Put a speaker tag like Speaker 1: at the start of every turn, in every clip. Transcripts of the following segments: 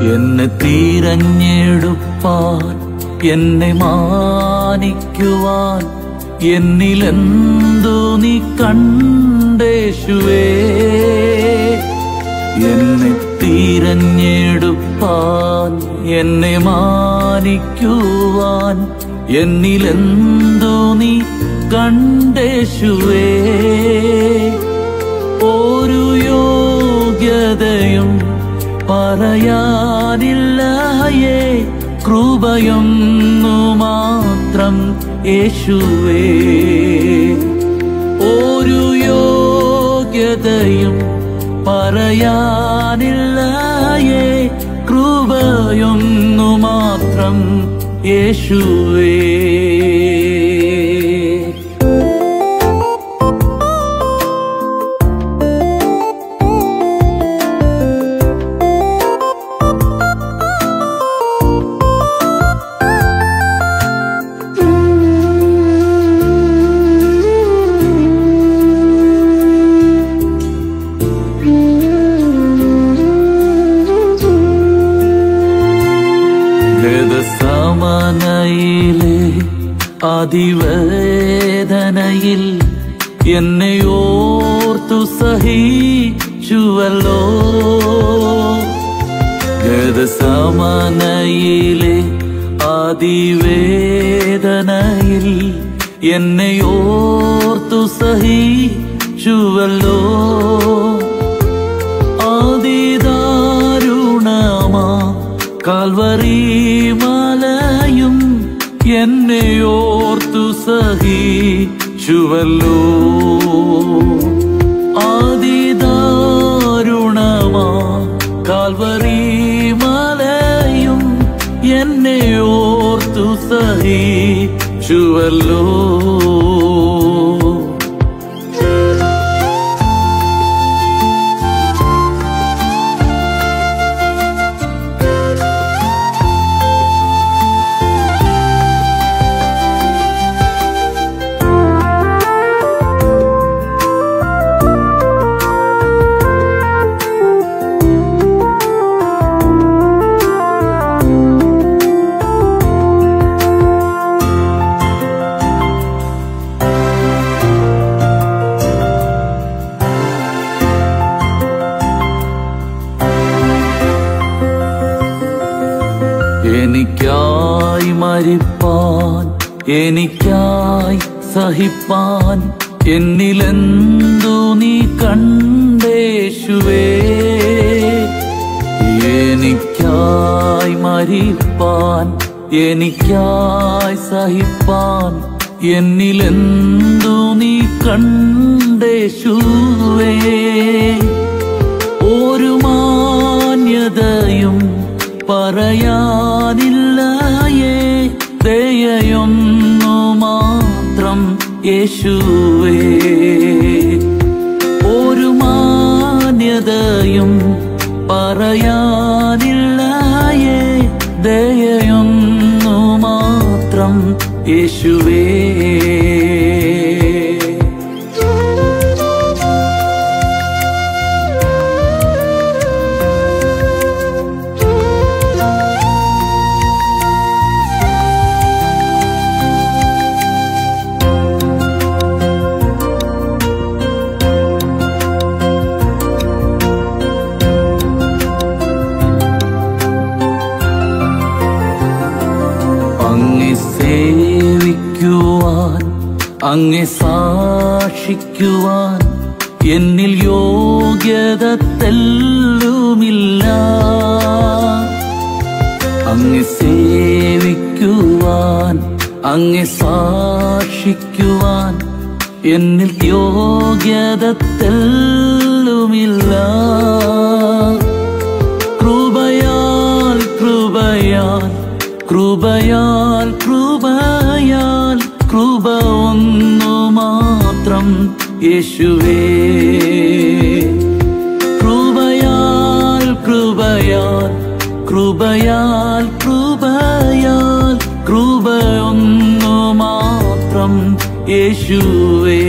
Speaker 1: എന്നെ തീരഞ്ഞെടുപ്പാൻ എന്നെ മാനിക്കുവാൻ എന്നിലെന്തു നീ കണ്ടേശുവേ എന്നെ തീരഞ്ഞെടുപ്പാൻ എന്നെ മാനിക്കുവാൻ എന്നിലെന്തു നീ കണ്ടേശുവേ ഒരു യോഗ്യതയും പറയാനില്ലയേ കൃപയൊന്നു മാത്രം യേശുവേ ഒരു യോഗ്യതയും പറയാനില്ലയേ കൃപയൊന്നു മാത്രം യേശുവേ സമനയിലെ അതിവേദനയിൽ എന്നെ ഓർത്തു സഹിച്ചുവല്ലോ ഗതസമനയിലെ അതിവേദനയിൽ എന്നെ ഓർത്തു സഹിച്ചുവല്ലോ ആദിദാരുണമാ കാൽവറി മലയും എന്നെ ഓർത്തു സഹിച്ചുവല്ലോ ആദിദാരുണമാ കാൽവറി മലയും എന്നെ ഓർത്തു സഹിച്ചുവല്ലോ എനിക്കായി മരിപ്പാൻ എനിക്കായി സഹിപ്പാൻ എന്നിലെന്തു നീ കണ്ടേശുവേ എനിക്കായി മരിപ്പാൻ എനിക്കായി സഹിപ്പാൻ എന്നിലെന്തു നീ കണ്ടേശുവേ ഒരു മാന്യതയും പറയാനില്ലയേ ദയയൊന്നു മാത്രം യേശുവേ ഒരു മാന്യതയും പറയാനില്ലയേ ദയയൊന്നു മാത്രം യേശുവേ അങ്ങെ സേവിക്കുവാൻ അങ്ങെ സാക്ഷിക്കുവാൻ എന്നിൽ യോഗ്യത തെല്ലുമില്ല അങ്ങെ സേവിക്കുവാൻ അങ്ങെ സാക്ഷിക്കുവാൻ എന്നിൽ യോഗ്യത തെല്ലുമില്ല കൃപയാൽ കൃപയാൽ കൃപയാൽ കൃപയാൽ കൃപ ഒന്നു മാത്രം യേശുവേ കൃപയാൽ കൃപയാൽ കൃപയാൽ കൃപയാൽ കൃപ ഒന്നു മാത്രം യേശുവേ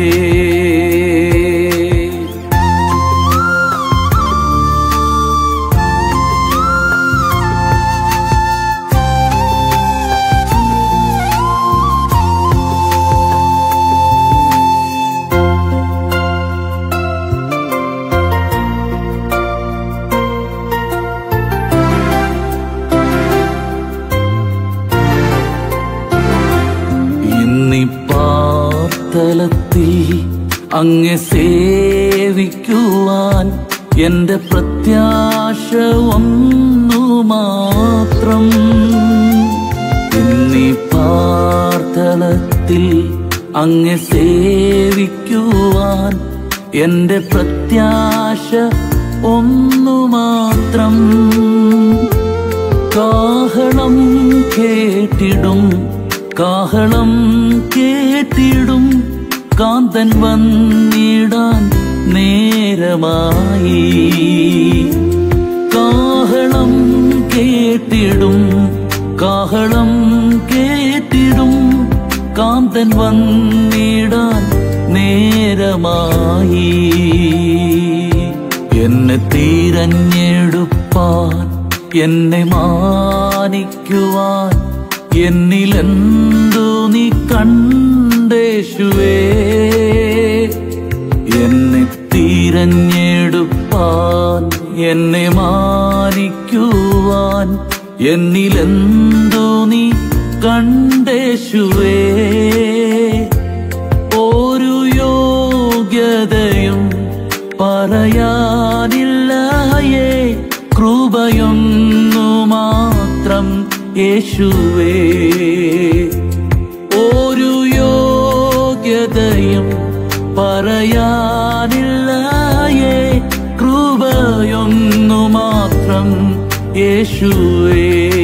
Speaker 1: അങ്ങെ സേവിക്കുവാൻ എന്റെ പ്രത്യാശ ഒന്നു മാത്രം ഇന്നീ പാർത്തലത്തിൽ അങ്ങെ സേവിക്കുവാൻ എന്റെ പ്രത്യാശ ഒന്നു മാത്രം കാഹളം കേട്ടിടും കാഹളം കേട്ടിടും കാന്തൻ വന്നിടാൻ നേരമായി കാഹളം കേട്ടിടും കാഹളം കേട്ടിടും കാന്തൻ വന്നിടാൻ നേരമായി എന്നെ തിരഞ്ഞെടുപ്പാൻ എന്നെ മാനിക്കുവാൻ എന്നിലെന്തു നീ കണ്ടേശുവേ എന്നെ തിരഞ്ഞെടുപ്പാൻ എന്നെ മാനിക്കുവാൻ എന്നിലെന്തു നീ കണ്ടേശുവേ ഒരു യോഗ്യതയും പറയാനില്ലയേ കൃപയൊന്നു മാത്രം യേശുവേ ഒരു യോഗ്യതയും പറയാനില്ലയേ കൃപയൊന്നു മാത്രം യേശുവേ